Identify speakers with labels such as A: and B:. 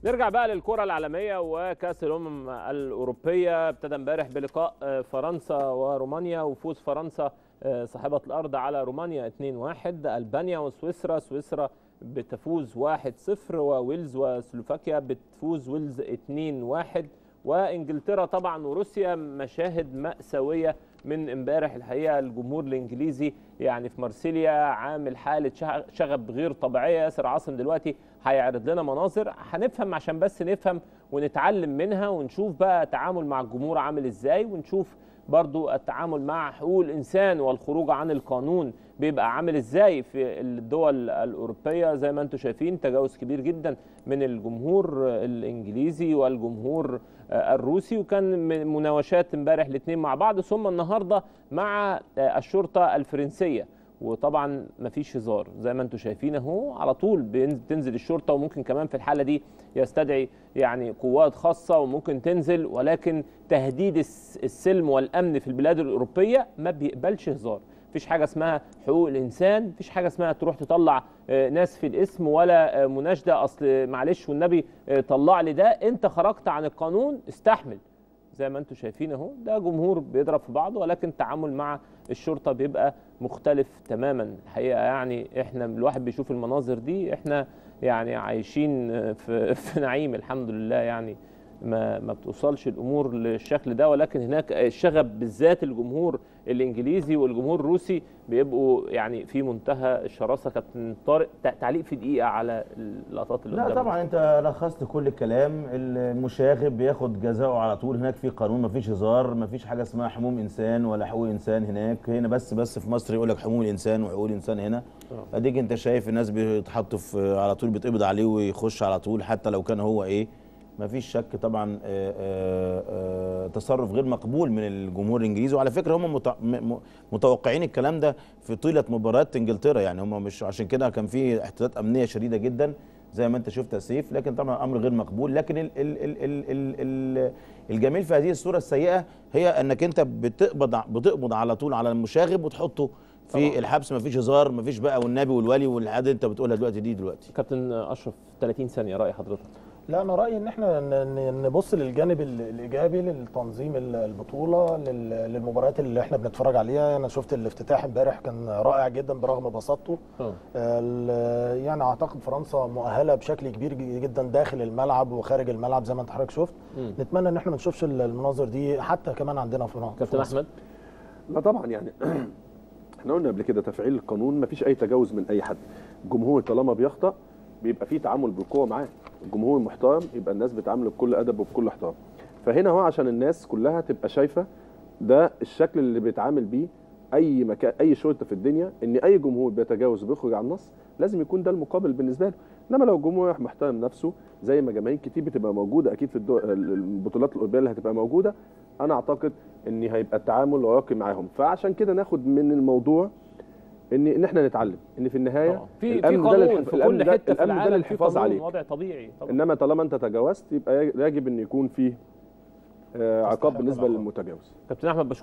A: نرجع بقى للكرة العالمية وكأس الأمم الأوروبية ابتدى امبارح بلقاء فرنسا ورومانيا وفوز فرنسا صاحبة الأرض على رومانيا 2-1 ألبانيا وسويسرا سويسرا بتفوز 1-0 وويلز وسلوفاكيا بتفوز ويلز 2-1 وانجلترا طبعا وروسيا مشاهد مأساوية من امبارح الحقيقه الجمهور الانجليزي يعني في مارسيليا عامل حاله شغب غير طبيعيه ياسر عاصم دلوقتي هيعرض لنا مناظر هنفهم عشان بس نفهم ونتعلم منها ونشوف بقى التعامل مع الجمهور عامل ازاي ونشوف برضو التعامل مع حقوق الانسان والخروج عن القانون بيبقى عامل ازاي في الدول الاوروبيه زي ما انتم شايفين تجاوز كبير جدا من الجمهور الانجليزي والجمهور الروسي وكان مناوشات امبارح الاثنين مع بعض ثم النهارده مع الشرطه الفرنسيه وطبعا مفيش هزار زي ما انتم شايفين اهو على طول بتنزل الشرطه وممكن كمان في الحاله دي يستدعي يعني قوات خاصه وممكن تنزل ولكن تهديد السلم والامن في البلاد الاوروبيه ما بيقبلش هزار مفيش حاجه اسمها حقوق الانسان مفيش حاجه اسمها تروح تطلع ناس في الاسم ولا مناشده اصل معلش والنبي طلع لي ده انت خرجت عن القانون استحمل زي ما انتم شايفين اهو ده جمهور بيضرب في بعضه ولكن التعامل مع الشرطه بيبقى مختلف تماما الحقيقه يعني احنا الواحد بيشوف المناظر دي احنا يعني عايشين في, في نعيم الحمد لله يعني ما ما بتوصلش الامور للشكل ده ولكن هناك الشغب بالذات الجمهور الانجليزي والجمهور الروسي بيبقوا يعني في منتهى الشراسه كابتن طارق تعليق في دقيقه على اللقطات اللي
B: لا طبعا انت لخصت كل الكلام المشاغب بياخد جزاؤه على طول هناك في قانون ما فيش هزار ما فيش حاجه اسمها حموم انسان ولا حقوق انسان هناك هنا بس بس في مصر يقول لك حموم الانسان وحقوق الانسان هنا اديك انت شايف الناس بيتحطوا في على طول بيتقبض عليه ويخش على طول حتى لو كان هو ايه ما فيش شك طبعا آآ آآ تصرف غير مقبول من الجمهور الانجليزي وعلى فكره هم متوقعين الكلام ده في طيله مباريات انجلترا يعني هم مش عشان كده كان في احتياطات امنيه شديده جدا زي ما انت شفت يا سيف لكن طبعا امر غير مقبول لكن ال ال ال ال ال ال الجميل في هذه الصوره السيئه هي انك انت بتقبض بتقبض على طول على المشاغب وتحطه في طبعا. الحبس ما فيش هزار ما فيش بقى والنبي والولي والحاجات انت بتقولها دلوقتي دي دلوقتي
A: كابتن اشرف 30 ثانيه راي حضرتك
C: لا انا رايي ان احنا نبص للجانب الايجابي للتنظيم البطوله للمباريات اللي احنا بنتفرج عليها انا شفت الافتتاح امبارح كان رائع جدا برغم بساطته يعني اعتقد فرنسا مؤهله بشكل كبير جدا داخل الملعب وخارج الملعب زي ما انت حضرتك شفت م. نتمنى ان احنا ما نشوفش المناظر دي حتى كمان عندنا في مصر
A: كابتن احمد
D: لا طبعا يعني احنا قلنا قبل كده تفعيل القانون ما فيش اي تجاوز من اي حد الجمهور طالما بيخطأ بيبقى فيه تعامل بالقوه معاه الجمهور محترم يبقى الناس بتعامله بكل ادب وبكل احترام فهنا هو عشان الناس كلها تبقى شايفه ده الشكل اللي بيتعامل بيه اي مكان اي شرطه في الدنيا ان اي جمهور بيتجاوز وبيخرج عن النص لازم يكون ده المقابل بالنسبه له انما لو الجمهور محترم نفسه زي ما جماهير كتير بتبقى موجوده اكيد في البطولات الاوروبيه اللي هتبقى موجوده انا اعتقد ان هيبقى التعامل راقي معاهم فعشان كده ناخد من الموضوع ان ان احنا نتعلم ان في النهايه
A: في في قانون في كل حته في العالم
D: الحفاظ عليك
A: وضع طبيعي
D: طبعا. انما طالما انت تجاوزت يبقى يجب ان يكون فيه عقاب بالنسبه للمتجاوز
A: كابتن احمد